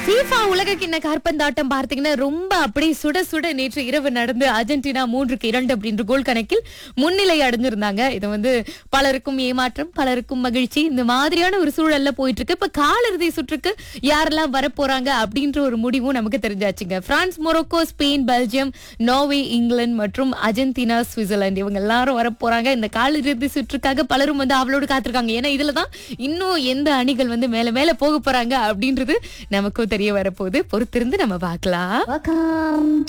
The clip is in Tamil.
FIFA உலக கிண்ண காற்பந்தாட்டம் பார்த்தீங்கன்னா ரொம்ப அப்படியே சுட சுட நேற்று இரவு நடந்து அர்ஜென்டினா மூன்றுக்கு இரண்டு அப்படின்ற கோல் கணக்கில் முன்னிலை அடைஞ்சிருந்தாங்க இது வந்து பலருக்கும் ஏமாற்றம் பலருக்கும் மகிழ்ச்சி இந்த மாதிரியான ஒரு சூழல்ல போயிட்டு இருக்கு இப்ப காலிறுதி சுற்றுக்கு யாரெல்லாம் வரப்போறாங்க அப்படின்ற ஒரு முடிவும் நமக்கு தெரிஞ்சாச்சுங்க France Morocco Spain Belgium Norway England மற்றும் அர்ஜென்டினா சுவிட்சர்லாந்து இவங்க எல்லாரும் வரப்போறாங்க இந்த காலிறுதி சுற்றுக்காக பலரும் வந்து அவளோடு காத்திருக்காங்க ஏன்னா இதுலதான் இன்னும் எந்த அணிகள் வந்து மேல மேல போக போறாங்க அப்படின்றது நமக்கும் தெரிய வரப்போகுது பொறுத்திருந்து நம்ம பார்க்கலாம்